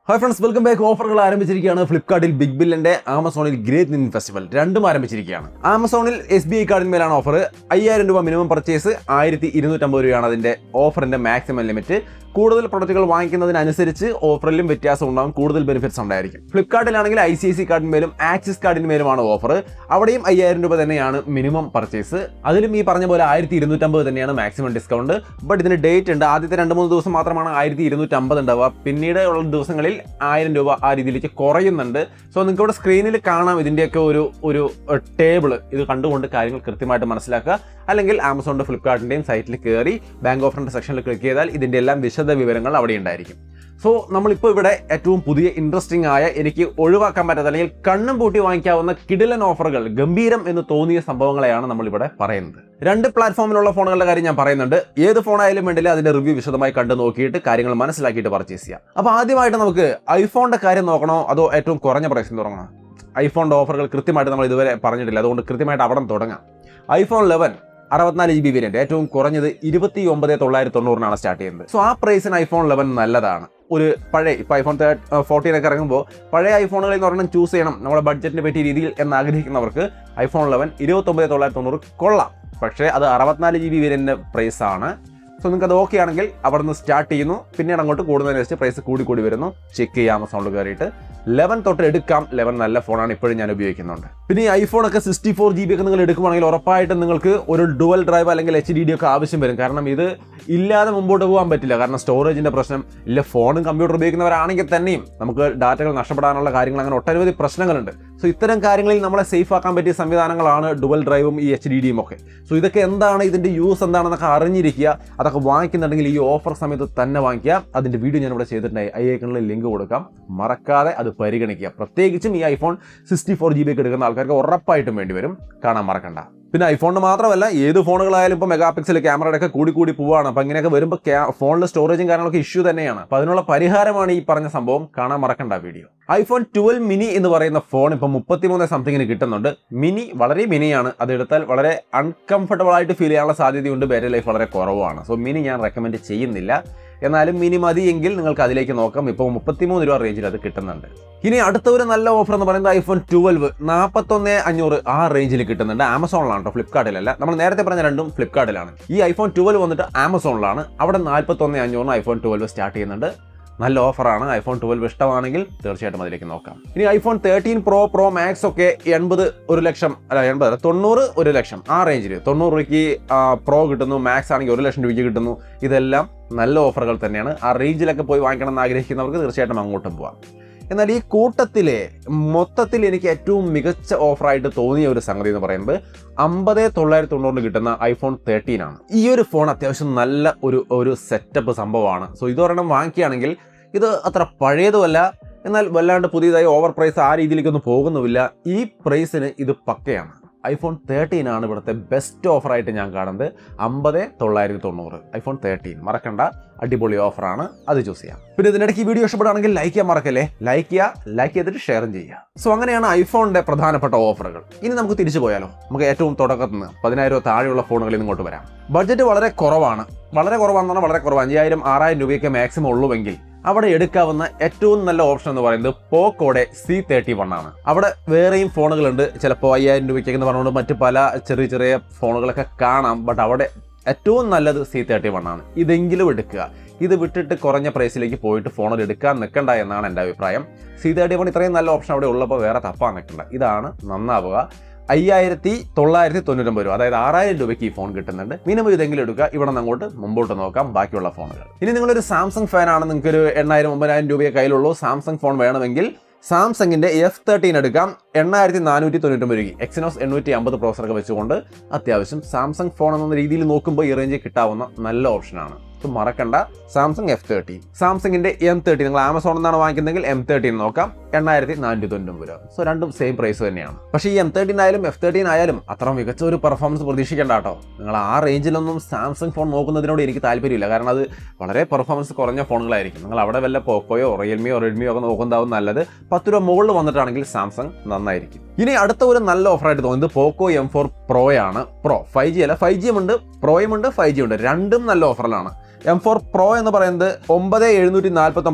hi friends welcome back ഓഫറുകൾ ആരംഭിച്ചിരിക്കുകയാണ് ഫ്ലിപ്കാർട്ടിൽ ബിഗ് ബില്ലിന്റെ ആമസോണിൽ ഗ്രേറ്റ് നിൻ ഫെസ്റ്റിവൽ രണ്ടും ആരംഭിച്ചിരിക്കുകയാണ് ആമസോണിൽ എസ് ബി ഐ കാർഡിന്മേലാണ് ഓഫർ അയ്യായിരം രൂപ മിനിമം പർച്ചേസ് ആയിരത്തി ഇരുന്നൂറ്റമ്പത് രൂപയാണ് അതിന്റെ ഓഫറിന്റെ മാക്സിമം ലിമിറ്റ് കൂടുതൽ പ്രൊഡക്റ്റുകൾ വാങ്ങിക്കുന്നതിനനുസരിച്ച് ഓഫറിലും വ്യത്യാസം ഉണ്ടാകും കൂടുതൽ ബെനിഫിറ്റ്സ് ഉണ്ടായിരിക്കും ഫ്ലിപ്കാർട്ടിലാണെങ്കിൽ ഐ സി ഐ സി കാർഡിന്മേലും ആക്സിസ് കാർഡിന്മേലുമാണ് ഓഫർ അവിടെയും അയ്യായിരം രൂപ തന്നെയാണ് മിനിമം പർച്ചേസ് അതിലും ഈ പറഞ്ഞ പോലെ ആയിരത്തി ഇരുന്നൂറ്റമ്പത് തന്നെയാണ് മാക്സിമം ഡിസ്കൗണ്ട് ബട്ട് ഇതിന് ഡേറ്റ് ഉണ്ട് ആദ്യത്തെ രണ്ട് മൂന്ന് ദിവസം മാത്രമാണ് ആയിരത്തി ഇരുന്നൂറ്റമ്പത് ഉണ്ടാവുക പിന്നീട് ഉള്ള ദിവസങ്ങളിൽ ആയിരം രൂപ ആ രീതിയിലേക്ക് കുറയുന്നുണ്ട് സോ നിങ്ങൾക്ക് ഇവിടെ സ്ക്രീനിൽ കാണാം ഇതിൻ്റെയൊക്കെ ഒരു ഒരു ടേബിൾ ഇത് കണ്ടുകൊണ്ട് കാര്യങ്ങൾ കൃത്യമായിട്ട് മനസ്സിലാക്കുക അല്ലെങ്കിൽ ആമസോണിൻ്റെ ഫ്ലിപ്കാർട്ടിൻ്റെയും സൈറ്റിൽ കയറി ബാങ്ക് ഓഫറിൻ്റെ സെക്ഷനിൽ ക്ലിക്ക് ചെയ്താൽ ഇതിൻ്റെ എല്ലാം വിശദ വിവരങ്ങൾ അവിടെ ഉണ്ടായിരിക്കും സോ നമ്മളിപ്പോൾ ഇവിടെ ഏറ്റവും പുതിയ ഇൻട്രസ്റ്റിംഗ് ആയ എനിക്ക് ഒഴിവാക്കാൻ പറ്റാത്ത അല്ലെങ്കിൽ കണ്ണും പൂട്ടി വാങ്ങിക്കാവുന്ന കിടിലൻ ഓഫറുകൾ ഗംഭീരം എന്ന് തോന്നിയ സംഭവങ്ങളെയാണ് നമ്മളിവിടെ പറയുന്നത് രണ്ട് പ്ലാറ്റ്ഫോമിലുള്ള ഫോണുകളുടെ കാര്യം ഞാൻ പറയുന്നുണ്ട് ഏത് ഫോണായാലും വേണ്ടില്ല അതിന്റെ റിവ്യൂ വിശദമായി കണ്ടു നോക്കിയിട്ട് കാര്യങ്ങൾ മനസ്സിലാക്കിയിട്ട് പർച്ചേസ് ചെയ്യാം അപ്പോൾ ആദ്യമായിട്ട് നമുക്ക് ഐഫോണിന്റെ കാര്യം നോക്കണോ അതോ ഏറ്റവും കുറഞ്ഞ പ്രൈസിൽ തുടങ്ങണോ ഐഫോണിന്റെ ഓഫറുകൾ കൃത്യമായിട്ട് നമ്മൾ ഇതുവരെ പറഞ്ഞിട്ടില്ല അതുകൊണ്ട് കൃത്യമായിട്ട് അവിടെ തുടങ്ങാം ഐഫോൺ ലെവൻ അറുപത്തിനാല് ജി ബി വേരിയന്റ് ഏറ്റവും കുറഞ്ഞത് ഇരുപത്തി ഒമ്പത് തൊള്ളായിരത്തി തൊണ്ണൂറിനാണ് സ്റ്റാർട്ട് ചെയ്യുന്നത് സോ ആ പ്രൈസിന് ഐഫോൺ ലെവൻ നല്ലതാണ് ഒരു പഴയ ഇപ്പോൾ ഐഫോൺ ഫോർട്ടീൻ ഒക്കെ ഇറങ്ങുമ്പോൾ പഴയ ഐഫോണുകളിൽ നിന്ന് ഒരെണ്ണം ചൂസ് ചെയ്യണം നമ്മുടെ ബഡ്ജറ്റിനെ പറ്റിയ രീതിയിൽ എന്ന് ആഗ്രഹിക്കുന്നവർക്ക് ഐഫോൺ ലെവൻ ഇരുപത്തൊമ്പത് തൊള്ളായിരത്തി തൊണ്ണൂറ് കൊള്ളാം പക്ഷേ അത് അറുപത്തിനാല് ജി ബി വേരിയന്റിന്റെ പ്രൈസ് ആണ് സോ നിങ്ങൾക്ക് അത് ഓക്കെ ആണെങ്കിൽ അവിടെ നിന്ന് സ്റ്റാർട്ട് ചെയ്യുന്നു പിന്നീട് അങ്ങോട്ട് കൂടുന്നതിനനുസരിച്ച് പ്രൈസ് കൂടി കൂടി വരുന്നു ചെക്ക് ചെയ്യാം ആമസോണിൽ കയറിയിട്ട് ലെവൻ തൊട്ട് എടുക്കാം ലെവൻ നല്ല ഫോണാണ് ഇപ്പോഴും ഞാൻ ഉപയോഗിക്കുന്നുണ്ട് പിന്നെ ഈ ഐഫോൺ ഒക്കെ സിക്സ്റ്റി ഫോർ ജി ബി ഒക്കെ നിങ്ങൾ എടുക്കുവാണെങ്കിൽ ഉറപ്പായിട്ടും നിങ്ങൾക്ക് ഒരു ഡുവൽ ഡ്രൈവ് അല്ലെങ്കിൽ എച്ച് ഡി ഡി ഒക്കെ ആവശ്യം വരും കാരണം ഇത് ഇല്ലാതെ മുമ്പോട്ട് പോകാൻ പറ്റില്ല കാരണം സ്റ്റോറേജിന്റെ പ്രശ്നം ഇല്ല ഫോണും കമ്പ്യൂട്ടർ ഉപയോഗിക്കുന്നവരാണെങ്കിൽ തന്നെയും നമുക്ക് ഡാറ്റകൾ നഷ്ടപ്പെടാനുള്ള കാര്യങ്ങൾ അങ്ങനെ ഒട്ടനവധി പ്രശ്നങ്ങളുണ്ട് സോ ഇത്തരം കാര്യങ്ങളിൽ നമ്മളെ സേഫ് ആക്കാൻ പറ്റിയ സംവിധാനങ്ങളാണ് ഡുവൽ ഡ്രൈവും ഈ എച്ച് ഡി ഡിയും ഒക്കെ സോ ഇതൊക്കെ എന്താണ് ഇതിന്റെ യൂസ് എന്താണെന്നൊക്കെ അറിഞ്ഞിരിക്കുക അതൊക്കെ വാങ്ങിക്കുന്നുണ്ടെങ്കിൽ ഈ ഓഫർ സമയത്ത് തന്നെ വാങ്ങിക്കുക അതിന്റെ വീഡിയോ ഞാൻ ഇവിടെ ചെയ്തിട്ടുണ്ടായി ഐ ഐക്കണിൽ ലിങ്ക് കൊടുക്കാം മറക്കാതെ അത് പരിഗണിക്കുക പ്രത്യേകിച്ചും ഈ iPhone sixty four G B ഒക്കെ എടുക്കുന്ന ആൾക്കാർക്ക് ഉറപ്പായിട്ടും വേണ്ടി വരും കാണാൻ മറക്കണ്ട പിന്നെ ഐഫോണിന് മാത്രമല്ല ഏത് ഫോണുകളായാലും ഇപ്പോൾ മെഗാ പിക്സൽ ക്യാമറയുടെ ഒക്കെ കൂടി കൂടി പോവാണ് അപ്പോൾ ഇങ്ങനെയൊക്കെ വരുമ്പോൾ ഫോണിൽ സ്റ്റോറേജും കാര്യങ്ങളൊക്കെ ഇഷ്യൂ തന്നെയാണ് അപ്പോൾ അതിനുള്ള പരിഹാരമാണ് ഈ പറഞ്ഞ സംഭവം കാണാൻ മറക്കണ്ട വീഡിയോ ഐഫോൺ ട്വൽവ് മിനി എന്ന് പറയുന്ന ഫോൺ ഇപ്പോൾ മുപ്പത്തിമൂന്ന് സംതിങ്ങിന് കിട്ടുന്നുണ്ട് മിനി വളരെ മിനിയാണ് അത് എടുത്താൽ വളരെ അൺകംഫർട്ടബിൾ ആയിട്ട് ഫീൽ ചെയ്യാനുള്ള സാധ്യതയുണ്ട് ബാറ്ററി ലൈഫ് വളരെ കുറവാണ് സോ മിനി ഞാൻ റെക്കമെൻഡ് ചെയ്യുന്നില്ല എന്നാലും മിനി മതിയെങ്കിൽ നിങ്ങൾക്ക് അതിലേക്ക് നോക്കാം ഇപ്പോൾ മുപ്പത്തിമൂന്ന് രൂപ റേഞ്ചിൽ അത് കിട്ടുന്നുണ്ട് ഇനി അടുത്ത ഒരു നല്ല ഓഫർ എന്ന് പറയുന്നത് ഐഫോൺ ട്വൽവ് നാൽപ്പത്തൊന്ന് അഞ്ഞൂറ് ആ റേഞ്ചിൽ കിട്ടുന്നുണ്ട് ആമസോണിലാണ് കേട്ടോ ഫ്ലിപ്കാർട്ടിലല്ല നമ്മൾ നേരത്തെ പറഞ്ഞ രണ്ടും ഫ്ലിപ്കാർട്ടിലാണ് ഈ ഐഫോൺ ട്വൽവ് വന്നിട്ട് ആമസോണിലാണ് അവിടെ നാൽപ്പത്തൊന്ന് അഞ്ഞൂറിന് ഐഫോൺ ട്വൽവ് സ്റ്റാർട്ട് ചെയ്യുന്നുണ്ട് നല്ല ഓഫറാണ് ഐഫോൺ ട്വൽവ് ഇഷ്ടമാണെങ്കിൽ തീർച്ചയായിട്ടും അതിലേക്ക് നോക്കാം ഇനി iPhone thirteen pro pro max ഒക്കെ എൺപത് ഒരു ലക്ഷം അല്ല എൺപത് അല്ല, തൊണ്ണൂറ് ഒരു ലക്ഷം ആ റേഞ്ചിൽ തൊണ്ണൂറ് രൂപയ്ക്ക് പ്രോ കിട്ടുന്നു മാക്സ് ആണെങ്കിൽ ഒരു ലക്ഷം രൂപയ്ക്ക് കിട്ടുന്നു ഇതെല്ലാം നല്ല ഓഫറുകൾ തന്നെയാണ് ആ റേഞ്ചിലൊക്കെ പോയി വാങ്ങിക്കണം എന്ന് ആഗ്രഹിക്കുന്നവർക്ക് തീർച്ചയായിട്ടും അങ്ങോട്ടും പോവാം എന്നാൽ ഈ കൂട്ടത്തിലെ മൊത്തത്തിൽ എനിക്ക് ഏറ്റവും മികച്ച ഓഫറായിട്ട് തോന്നിയ ഒരു സംഗതി എന്ന് പറയുന്നത് അമ്പത് തൊള്ളായിരത്തി തൊണ്ണൂറിന് കിട്ടുന്ന ഐഫോൺ തേർട്ടീൻ ആണ് ഈ ഒരു ഫോൺ അത്യാവശ്യം നല്ല ഒരു ഒരു സെറ്റപ്പ് സംഭവമാണ് സോ ഇതൊരെണ്ണം വാങ്ങിക്കുകയാണെങ്കിൽ ഇത് അത്ര പഴയതുമല്ല എന്നാൽ വല്ലാണ്ട് പുതിയതായി ഓവർ പ്രൈസ് ആ രീതിയിലേക്കൊന്നും പോകുന്നുമില്ല ഈ പ്രൈസിന് ഇത് പക്കയാണ് ഐഫോൺ തേർട്ടീൻ ആണ് ഇവിടുത്തെ ബെസ്റ്റ് ഓഫറായിട്ട് ഞാൻ കാണുന്നത് അമ്പത് തൊള്ളായിരത്തി തൊണ്ണൂറ് ഐഫോൺ തേർട്ടീൻ മറക്കണ്ട അടിപൊളി ഓഫറാണ് അത് ചൂസ് ചെയ്യാം പിന്നെ ഇതിനിടയ്ക്ക് ഈ വീഡിയോ ഇഷ്ടപ്പെടുകയാണെങ്കിൽ ലൈക്ക് ചെയ്യാൻ മറക്കല്ലേ ലൈക്ക് ചെയ്യുക ലൈക്ക് ചെയ്തിട്ട് ഷെയറും ചെയ്യുക സോ അങ്ങനെയാണ് ഐഫോണിന്റെ പ്രധാനപ്പെട്ട ഓഫറുകൾ ഇനി നമുക്ക് തിരിച്ചു പോയാലോ നമുക്ക് ഏറ്റവും തുടക്കത്തിൽ നിന്ന് പതിനായിരം താഴെയുള്ള ഫോണുകളിൽ നിന്ന് ഇങ്ങോട്ട് വരാം ബഡ്ജറ്റ് വളരെ കുറവാണ് വളരെ കുറവാണെന്ന് പറഞ്ഞാൽ വളരെ കുറവ് അഞ്ചായിരം ആറായിരം രൂപയൊക്കെ മാക്സിമം ഉള്ളുവെങ്കിൽ അവിടെ എടുക്കാവുന്ന ഏറ്റവും നല്ല ഓപ്ഷൻ എന്ന് പറയുന്നത് പോക്കോടെ സി തേർട്ടി വൺ ആണ് അവിടെ വേറെയും ഫോണുകളുണ്ട് ചിലപ്പോൾ അയ്യായിരം രൂപയ്ക്കൊക്കെ എന്ന് പറഞ്ഞുകൊണ്ട് മറ്റ് പല ചെറിയ ചെറിയ ഫോണുകളൊക്കെ കാണാം ബട്ട് അവിടെ ഏറ്റവും നല്ലത് സി തേർട്ടി വൺ ആണ് ഇതെങ്കിലും എടുക്കുക ഇത് വിട്ടിട്ട് കുറഞ്ഞ പ്രൈസിലേക്ക് പോയിട്ട് ഫോണിൽ എടുക്കാൻ നിൽക്കണ്ട എന്നാണ് എൻ്റെ അഭിപ്രായം സി തേർട്ടി വൺ ഇത്രയും നല്ല ഓപ്ഷൻ അവിടെ ഉള്ളപ്പോൾ വേറെ തപ്പാൻ നിൽക്കണ്ട ഇതാണ് നന്നാവുക അയ്യായിരത്തി തൊള്ളായിരത്തി തൊണ്ണൂറ്റൊമ്പത് രൂപ അതായത് ആറായിരം രൂപയ്ക്ക് ഈ ഫോൺ കിട്ടുന്നുണ്ട് മിനിമം ഇതെങ്കിലും എടുക്കുക ഇവിടെ നിന്ന് അങ്ങോട്ട് മുമ്പോട്ട് നോക്കാം ബാക്കിയുള്ള ഫോണുകൾ ഇനി നിങ്ങളൊരു സാംസങ് ഫാൻ ആണ് നിങ്ങൾക്ക് ഒരു എണ്ണായിരം ഒമ്പതിനായിരം രൂപയെ കയ്യിലുള്ളൂ സാംസങ് ഫോൺ വേണമെങ്കിൽ സാംസങ്ങിന്റെ എഫ് തേർട്ടീൻ എടുക്കാം എണ്ണായിരത്തി നാനൂറ്റി തൊണ്ണൂറ്റൊമ്പത് രൂപയ്ക്ക് എക്സിനോസ് എണ്ണൂറ്റി അമ്പത് പ്രോസറൊക്കെ വെച്ചുകൊണ്ട് അത്യാവശ്യം സാംസങ് ഫോൺ എന്ന രീതിയിൽ നോക്കുമ്പോൾ ഈ റേഞ്ചിൽ കിട്ടാവുന്ന നല്ല ഓപ്ഷനാണ് സോ മറക്കണ്ട സാംസങ് എഫ് തേർട്ടീൻ സാംസങ്ങിന്റെ എം തേർട്ടീൻ നിങ്ങൾ ആമസോണിൽ നിന്നാണ് വാങ്ങിക്കുന്നതെങ്കിൽ എം തേർട്ടീൻ നോക്കാം എണ്ണായിരത്തി നാനൂറ്റി തൊണ്ണൂറ് രൂപ സോ രണ്ടും സെയിം പ്രൈസ് തന്നെയാണ് പക്ഷേ ഈ എം തേർട്ടീൻ ആയാലും എഫ് തേർട്ടീൻ ആയാലും അത്ര മികച്ച ഒരു പെർഫോമൻസ് പ്രതീക്ഷിക്കേണ്ട കേട്ടോ നിങ്ങൾ ആ റേഞ്ചിലൊന്നും സാംസങ് ഫോൺ നോക്കുന്നതിനോട് എനിക്ക് താല്പര്യമില്ല കാരണം അത് വളരെ പെർഫോമൻസ് കുറഞ്ഞ ഫോണുകളായിരിക്കും നിങ്ങൾ അവിടെ വല്ല പോക്കോയോ റിയൽമിയോ റെഡ്മിയോ ഒക്കെ നോക്കുന്നതാവും നല്ലത് പത്ത് രൂപ മുകളിൽ വന്നിട്ടാണെങ്കിൽ സാംസങ് നന്നായിരിക്കും ഇനി അടുത്ത ഒരു നല്ല ഓഫറായിട്ട് തോന്നുന്നത് പോക്കോ എം ഫോർ പ്രോയാണ് പ്രോ ഫൈവ് ജി അല്ല ഫൈവ് ജിയും ഉണ്ട് പ്രോയും ഉണ്ട് ഫൈവ് ജി ഉണ്ട് രണ്ടും നല്ല ഓഫറിലാണ് എം ഫോർ പ്രോ എന്ന് പറയുന്നത് ഒമ്പത് എഴുന്നൂറ്റി നാൽപ്പത്തി ഒമ്പതിന്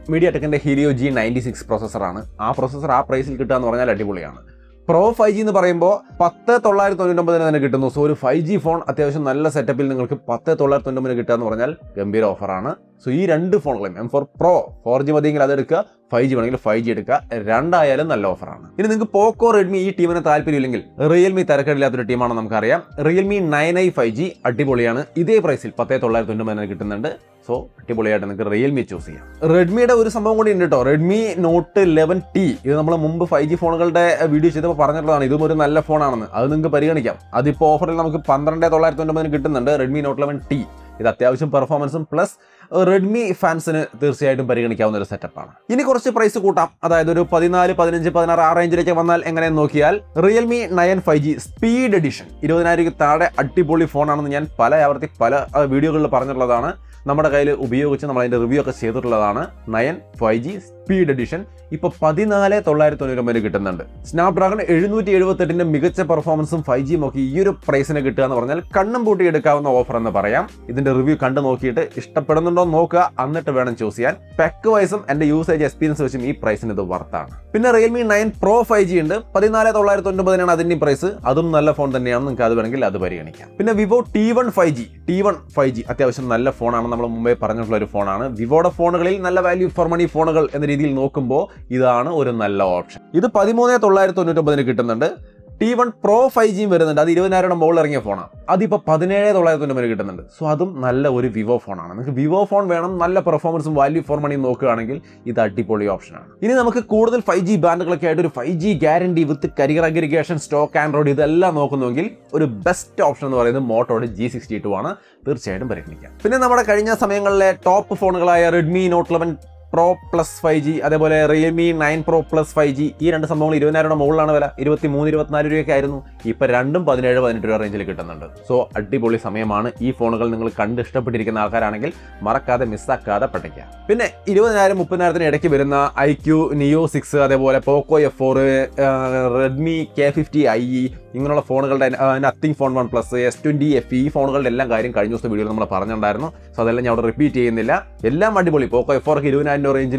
മീഡിയ ടെക്കിൻ്റെ ഹീലിയോ ജി നയൻറ്റി സിക്സ് പ്രോസസ്സറാണ് ആ പ്രോസസ്സർ ആ പ്രൈസിൽ കിട്ടുക എന്ന് പറഞ്ഞാൽ അടിപൊളിയാണ് പ്രോ ഫൈവ് ജി എന്ന് പറയുമ്പോൾ പത്ത് തൊള്ളായിരത്തി തൊണ്ണൂറ്റൊമ്പതിന് തന്നെ കിട്ടുന്നു സോ ഒരു ഫൈവ് ജി ഫോൺ അത്യാവശ്യം നല്ല സെറ്റപ്പിൽ നിങ്ങൾക്ക് പത്ത് തൊള്ളായിരത്തി തൊണ്ണൂറ്റൊമ്പതിന് കിട്ടുക എന്ന് പറഞ്ഞാൽ ഗംഭീര ഓഫറാണ് സോ ഈ രണ്ട് ഫോണുകളും M four pro four G മതിയെങ്കിൽ അത് എടുക്കുക ഫൈവ് ജി വേണമെങ്കിൽ ഫൈവ് ജി എടുക്കുക രണ്ടായാലും നല്ല ഓഫറാണ് ഇനി നിങ്ങൾക്ക് പോക്കോ റെഡ്മി ഈ ടീമിന് താല്പര്യമില്ലെങ്കിൽ റിയൽമി തരക്കേടില്ലാത്തൊരു ടീമാണെന്ന് നമുക്കറിയാം Realme nine I five G അടിപൊളിയാണ് ഇതേ പ്രൈസിൽ പത്തേ തൊള്ളായിരത്തി തൊണ്ണൂറ്റൊമ്പതിന് കിട്ടുന്നുണ്ട് സോ അടിപൊളിയായിട്ട് നിങ്ങൾക്ക് റിയൽമി ചൂസ് ചെയ്യാം റെഡ്മിയുടെ ഒരു സംഭവം കൂടി ഉണ്ട് കേട്ടോ റെഡ്മി നോട്ട് ലെവൻ ടി ഇത് നമ്മൾ മുമ്പ് ഫൈവ് ജി ഫോണുകളുടെ വീഡിയോ ചെയ്തപ്പോൾ പറഞ്ഞിട്ടുള്ളതാണ് ഇതും ഒരു നല്ല ഫോണാണെന്ന് അത് നിങ്ങൾക്ക് പരിഗണിക്കാം അതിപ്പോൾ ഓഫറിൽ നമുക്ക് പന്ത്രണ്ട് തൊള്ളായിരത്തി തൊണ്ണൂറ്റൊമ്പതിന് കിട്ടുന്നുണ്ട് റെഡ്മി നോട്ട് ലെവൻ ടി ഇത് അത്യാവശ്യം പെർഫോമൻസും പ്ലസ് റെഡ്മി ഫാൻസിന് തീർച്ചയായിട്ടും പരിഗണിക്കാവുന്ന ഒരു സെറ്റപ്പാണ് ഇനി കുറച്ച് പ്രൈസ് കൂട്ടാം അതായത് ഒരു പതിനാല് പതിനഞ്ച് പതിനാറ് ആ റേഞ്ചിലേക്ക് വന്നാൽ എങ്ങനെയെന്ന് നോക്കിയാൽ Realme nine five G speed edition ഇരുപതിനായിരം താഴെ അടിപൊളി ഫോണാണെന്ന് ഞാൻ പല ആവർത്തി പല ആ, വീഡിയോകളിൽ പറഞ്ഞിട്ടുള്ളതാണ് നമ്മുടെ കയ്യിൽ ഉപയോഗിച്ച് നമ്മൾ അതിന്റെ റിവ്യൂ ഒക്കെ ചെയ്തിട്ടുള്ളതാണ് nine five G speed edition ഇപ്പോൾ പതിനാല് തൊള്ളായിരത്തി തൊണ്ണൂറ്റൊമ്പതിന് കിട്ടുന്നുണ്ട് സ്നാപ്ഡ്രാഗൺ എഴുന്നൂറ്റി എഴുപത്തെട്ടിന്റെ മികച്ച പെർഫോമൻസും ഫൈവ് ജിയും ഒക്കെ ഈ ഒരു പ്രൈസിന് കിട്ടുക എന്ന് പറഞ്ഞാൽ കണ്ണും പൂട്ടി എടുക്കാവുന്ന ഓഫർ എന്ന് പറയാം ഇതിന്റെ റിവ്യൂ കണ്ടു നോക്കിയിട്ട് ഇഷ്ടപ്പെടുന്നുണ്ടോ എന്ന് നോക്കുക എന്നിട്ട് വേണം ചൂസ് ചെയ്യാൻ പെക്ക് വൈസും എന്റെ യൂസേജ് എക്സ്പീരിയൻസ് വെച്ചും ഈ പ്രൈസിന് ഇത് വർത്താണ് പിന്നെ Realme nine pro five G ഉണ്ട് പതിനാല് തൊള്ളായിരത്തി തൊണ്ണൂറ്റൊമ്പതിനാണ് അതിന്റെ പ്രൈസ് അതും നല്ല ഫോൺ തന്നെയാണ് നിങ്ങൾക്ക് അത് വേണമെങ്കിൽ അത് പരിഗണിക്കാം പിന്നെ Vivo T one five G T one five G അത്യാവശ്യം നല്ല ഫോണാണ് നമ്മൾ മുമ്പേ പറഞ്ഞിട്ടുള്ള ഒരു ഫോണാണ് വിവോയുടെ ഫോണുകളിൽ നല്ല വാല്യൂ ഫോർ മണി ഫോണുകൾ എന്ന രീതിയിൽ നോക്കുമ്പോൾ ഇതാണ് ഒരു നല്ല ഓപ്ഷൻ ഇത് പതിമൂന്ന് തൊള്ളായിരത്തി തൊണ്ണൂറ്റൊമ്പതിന് കിട്ടുന്നുണ്ട് ടി വൺ പ്രോ ഫൈവ് ജിയും വരുന്നുണ്ട് അത് ഇരുപതിനായിരം മുകളിൽ ഇറങ്ങിയ ഫോണാണ് അതിപ്പോൾ പതിനേഴ് തൊള്ളായിരത്തി തൊണ്ണൂറ് കിട്ടുന്നുണ്ട് സോ അതും നല്ല ഒരു വിവോ ഫോണാണ് നിങ്ങൾക്ക് വിവോ ഫോൺ വേണം നല്ല പെർഫോമൻസും വാല്യൂ ഫോർ മണിയും നോക്കുകയാണെങ്കിൽ ഇത് അടിപൊളി ഓപ്ഷനാണ് ഇനി നമുക്ക് കൂടുതൽ ഫൈവ് ജി ബാൻഡുകളൊക്കെ ആയിട്ട് ഒരു five G guarantee with carrier aggregation stock Android ഇതെല്ലാം നോക്കുന്നുവെങ്കിൽ ഒരു ബെസ്റ്റ് ഓപ്ഷൻ എന്ന് പറയുന്നത് മോട്ടോയുടെ ജി സിക്സ്റ്റി ടു ആണ് തീർച്ചയായിട്ടും പരിഗണിക്കാം പിന്നെ നമ്മുടെ കഴിഞ്ഞ സമയങ്ങളിലെ ടോപ്പ് ഫോണുകളായ Redmi note eleven pro plus five G അതേപോലെ Realme nine pro plus five G ഈ രണ്ട് സംഭവങ്ങൾ ഇരുപതിനായിരം മുകളിലാണ് വില ഇരുപത്തി മൂന്ന് ഇരുപത്തിനാല് രൂപയൊക്കെ ആയിരുന്നു ഇപ്പം രണ്ടും പതിനേഴ് പതിനെട്ട് രൂപ റേഞ്ചിൽ കിട്ടുന്നുണ്ട് സോ അടിപൊളി സമയമാണ് ഈ ഫോണുകൾ നിങ്ങൾ കണ്ട് ഇഷ്ടപ്പെട്ടിരിക്കുന്ന ആൾക്കാരാണെങ്കിൽ മറക്കാതെ മിസ്സാക്കാതെ പഠിക്കുക പിന്നെ ഇരുപതിനായിരം മുപ്പതിനായിരത്തിന് ഇടയ്ക്ക് വരുന്ന ഐ ക്യു നിയോ സിക്സ് അതേപോലെ Poco F four Redmi K fifty I E ഇങ്ങനെയുള്ള ഫോണുകളുടെ nothing phone one plus S twenty F ഈ ഫോണുകളുടെ എല്ലാം കാര്യം കഴിഞ്ഞ ദിവസത്തെ വീഡിയോയിൽ നമ്മൾ പറഞ്ഞിട്ടുണ്ടായിരുന്നു സോ അതെല്ലാം ഞാൻ അവിടെ റിപ്പീറ്റ് ചെയ്യുന്നില്ല എല്ലാം അടിപൊളി പോക്കോ എഫ് ഫോർക്ക് ഇരുപതിനായിരം രൂപ റേഞ്ചിൽ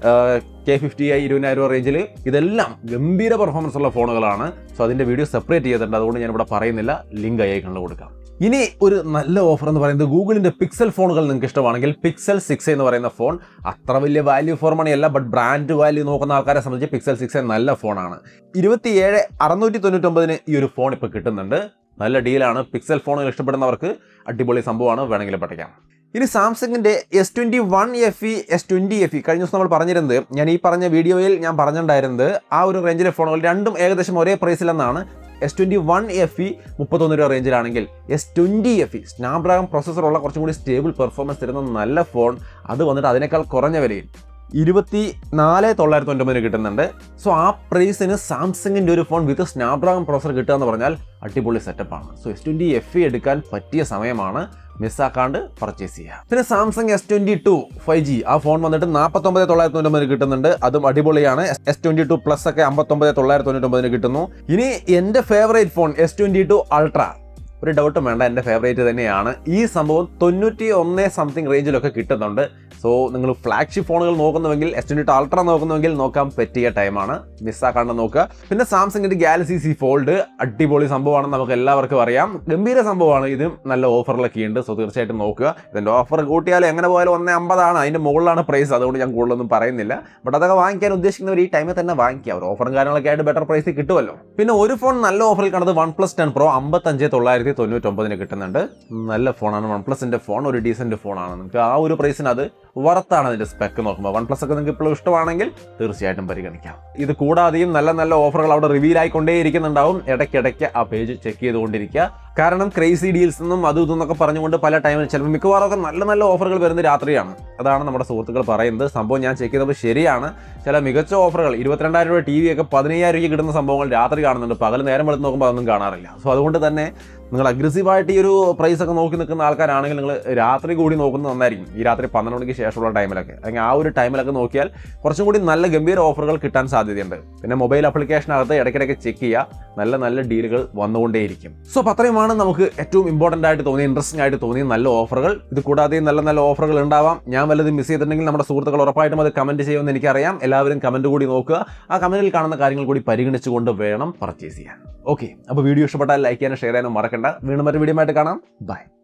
കെ ഫിഫ്റ്റി ഐ ഇരുപതിനായിരം രൂപ റേഞ്ചിൽ ഇതെല്ലാം ഗംഭീര പെർഫോമൻസ് ഉള്ള ഫോണുകളാണ് സോ അതിൻ്റെ വീഡിയോ സെപ്പറേറ്റ് ചെയ്തിട്ടുണ്ട് അതുകൊണ്ട് ഞാൻ ഇവിടെ പറയുന്നില്ല ലിങ്ക് ആയി കണ്ടു കൊടുക്കാം ഇനി ഒരു നല്ല ഓഫർ എന്ന് പറയുന്നത് ഗൂഗിളിന്റെ പിക്സൽ ഫോണുകൾ നിങ്ങൾക്ക് ഇഷ്ടമാണെങ്കിൽ പിക്സൽ സിക്സ് എന്ന് പറയുന്ന ഫോൺ അത്ര വലിയ വാല്യൂ ഫോർ മണി അല്ല ബട്ട് ബ്രാൻഡ് വാല്യൂ നോക്കുന്ന ആൾക്കാരെ സംബന്ധിച്ച് പിക്സൽ സിക്സ് നല്ല ഫോണാണ് ഇരുപത്തിയേഴ് അറുന്നൂറ്റി തൊണ്ണൂറ്റൊമ്പതിന് ഈ ഒരു ഫോൺ ഇപ്പോൾ കിട്ടുന്നുണ്ട് നല്ല ഡീലാണ് പിക്സൽ ഫോണുകൾ ഇഷ്ടപ്പെടുന്നവർക്ക് അടിപൊളി സംഭവമാണ് വേണമെങ്കിൽ പഠിക്കാം ഇനി സാംസങ്ങിന്റെ S twenty one F E S twenty F E കഴിഞ്ഞ ദിവസം നമ്മൾ പറഞ്ഞിരുന്നത് ഞാൻ ഈ പറഞ്ഞ വീഡിയോയിൽ ഞാൻ പറഞ്ഞിട്ടുണ്ടായിരുന്നത് ആ ഒരു റേഞ്ചിലെ ഫോണുകൾ രണ്ടും ഏകദേശം ഒരേ പ്രൈസിലെന്നാണ് S twenty one F E മുപ്പത്തൊന്ന് രൂപ റേഞ്ചിലാണെങ്കിൽ S twenty F E Snapdragon പ്രോസസ്സറുള്ള കുറച്ചും കൂടി സ്റ്റേബിൾ പെർഫോമൻസ് തരുന്ന നല്ല ഫോൺ അത് വന്നിട്ട് അതിനേക്കാൾ കുറഞ്ഞ വിലയിൽ ഇരുപത്തി നാല് തൊള്ളായിരത്തി തൊണ്ണൂറ്റൊമ്പതിന് കിട്ടുന്നുണ്ട് സോ ആ പ്രൈസിന് സാംസങ്ങിൻ്റെ ഒരു ഫോൺ വിത്ത് സ്നാപ്ഡ്രാഗൺ പ്രോസർ കിട്ടുക എന്ന് പറഞ്ഞാൽ അടിപൊളി സെറ്റപ്പാണ് so S twenty F E എടുക്കാൻ പറ്റിയ സമയമാണ് മിസ്സാക്കാണ്ട് പർച്ചേസ് ചെയ്യുക പിന്നെ Samsung S twenty two five G ആ ഫോൺ വന്നിട്ട് നാൽപ്പത്തൊമ്പത് തൊള്ളായിരത്തി തൊണ്ണൂറ്റൊമ്പതിന് കിട്ടുന്നുണ്ട് അതും അടിപൊളിയാണ് എസ് ട്വൻറ്റി ടു പ്ലസ് ഒക്കെ അമ്പത്തൊമ്പത് തൊള്ളായിരത്തി തൊണ്ണൂറ്റൊമ്പതിന് കിട്ടുന്നു ഇനി എൻ്റെ favourite phone S twenty two ultra ഒരു ഡൗട്ടും വേണ്ട എൻ്റെ ഫേവറേറ്റ് തന്നെയാണ് ഈ സംഭവം തൊണ്ണൂറ്റി ഒന്ന് സംതിങ് റേഞ്ചിലൊക്കെ കിട്ടുന്നുണ്ട് സോ നിങ്ങൾ ഫ്ലാഗ്ഷിപ്പ് ഫോണുകൾ നോക്കുന്നുവെങ്കിൽ എസ് ട്വൻറ്റി അൾട്ര നോക്കുന്നുവെങ്കിൽ നോക്കാൻ പറ്റിയ ടൈമാണ് മിസ്സാക്കാണ്ട് നോക്കുക പിന്നെ സാംസങ്ങിൻ്റെ ഗാലക്സി സി ഫോൾഡ് അടിപൊളി സംഭവമാണെന്ന് നമുക്ക് എല്ലാവർക്കും അറിയാം ഗംഭീര സംഭവമാണ് ഇതും നല്ല ഓഫറിലൊക്കെ ഉണ്ട് സോ തീർച്ചയായിട്ടും നോക്കുക ഇതിൻ്റെ ഓഫർ കൂട്ടിയാൽ എങ്ങനെ പോയാലും ഒന്നേ അമ്പതാണ് അതിൻ്റെ മുകളിലാണ് പ്രൈസ് അതുകൊണ്ട് ഞാൻ കൂടുതലൊന്നും പറയുന്നില്ല ബട്ട് അതൊക്കെ വാങ്ങിക്കാൻ ഉദ്ദേശിക്കുന്നവർ ഈ ടൈമിൽ തന്നെ വാങ്ങിക്കുക ഒരു ഓഫറും കാര്യങ്ങളൊക്കെ ആയിട്ട് ബെറ്റർ പ്രൈസ് കിട്ടുമല്ലോ പിന്നെ ഒരു ഫോൺ നല്ല ഓഫറിൽ കണ്ടത് വൺ പ്ലസ് ടെൻ പ്രോ അമ്പത്തഞ്ച് തൊള്ളായിരത്തി തൊണ്ണൂറ്റൊമ്പതിന് കിട്ടുന്നുണ്ട് നല്ല ഫോണാണ് വൺ പ്ലസിൻ്റെ ഫോൺ ഒരു ഡീസൻറ്റ് ഫോണാണ് നിങ്ങൾക്ക് ആ ഒരു പ്രൈസിന് അത് വർത്താണ് അതിൻ്റെ സ്പെക്ക് നോക്കുമ്പോൾ വൺ പ്ലസ് ഒക്കെ നിങ്ങൾക്ക് ഇപ്പോഴും ഇഷ്ടമാണെങ്കിൽ തീർച്ചയായിട്ടും പരിഗണിക്കാം ഇത് കൂടാതെയും നല്ല നല്ല ഓഫറുകൾ അവിടെ റിവീൽ ആയിക്കൊണ്ടേയിരിക്കുന്നുണ്ടാവും ഇടയ്ക്കിടയ്ക്ക് ആ പേജ് ചെക്ക് ചെയ്തുകൊണ്ടിരിക്കുക കാരണം ക്രേസി ഡീൽസ് എന്നും അതും ഇതും എന്നൊക്കെ പറഞ്ഞുകൊണ്ട് പല ടൈമിൽ ചിലപ്പോൾ മിക്കവാറും ഒക്കെ നല്ല നല്ല ഓഫറുകൾ വരുന്നത് രാത്രിയാണ് അതാണ് നമ്മുടെ സുഹൃത്തുക്കൾ പറയുന്നത് സംഭവം ഞാൻ ചെക്ക് ചെയ്തപ്പോൾ ശരിയാണ് ചില മികച്ച ഓഫറുകൾ ഇരുപത്തിരണ്ടായിരം രൂപ ടി വി ഒക്കെ പതിനയ്യായിരം രൂപയ്ക്ക് കിട്ടുന്ന സംഭവങ്ങൾ രാത്രി കാണുന്നുണ്ട് പകൽ നേരം എടുത്ത് നോക്കുമ്പോൾ അതൊന്നും കാണാറില്ല സോ അതുകൊണ്ട് തന്നെ നിങ്ങൾ അഗ്രസീവായിട്ട് ഈ ഒരു പ്രൈസ് ഒക്കെ നോക്കി നിൽക്കുന്ന ആൾക്കാരാണെങ്കിൽ നിങ്ങൾ രാത്രി കൂടി നോക്കുന്നത് നന്നായിരിക്കും ഈ രാത്രി പന്ത്രണ്ട് മണിക്ക് ശേഷമുള്ള ടൈമിലൊക്കെ അല്ലെങ്കിൽ ആ ഒരു ടൈമിലൊക്കെ നോക്കിയാൽ കുറച്ചും കൂടി നല്ല ഗംഭീര ഓഫറുകൾ കിട്ടാൻ സാധ്യതയുണ്ട് പിന്നെ മൊബൈൽ ആപ്ലിക്കേഷനകത്ത് ഇടയ്ക്കിടയ്ക്ക് ചെക്ക് ചെയ്യുക നല്ല നല്ല ഡീലുകൾ വന്നുകൊണ്ടേയിരിക്കും സോ അപ്പോൾ അത്രയുമാണ് ഇത്രയുമാണ് നമുക്ക് ഏറ്റവും ഇമ്പോർട്ടൻ്റ് ആയിട്ട് തോന്നിയ ഇൻട്രസ്റ്റിംഗ് ആയിട്ട് തോന്നിയ നല്ല ഓഫറുകൾ ഇത് കൂടാതെ നല്ല നല്ല ഓഫറുകൾ ഉണ്ടാവാം ഞാൻ വല്ലതും മിസ് ചെയ്തിട്ടുണ്ടെങ്കിൽ നമ്മുടെ സുഹൃത്തുക്കൾ ഉറപ്പായിട്ടും അത് കമൻറ്റ് ചെയ്യുമെന്ന് എനിക്കറിയാം എല്ലാവരും കമൻറ്റ് കൂടി നോക്കുക ആ കമൻറ്റിൽ കാണുന്ന കാര്യങ്ങൾ കൂടി പരിഗണിച്ചുകൊണ്ട് വേണം പർച്ചേസ് ചെയ്യാൻ ഓക്കെ അപ്പോൾ വീഡിയോ ഇഷ്ടപ്പെട്ടാൽ ലൈക്ക് ചെയ്യാനും ഷെയർ ചെയ്യാനും മറക്കണ്ട വീണ്ടും മറ്റു വീഡിയോ ആയിട്ട് കാണാം ബൈ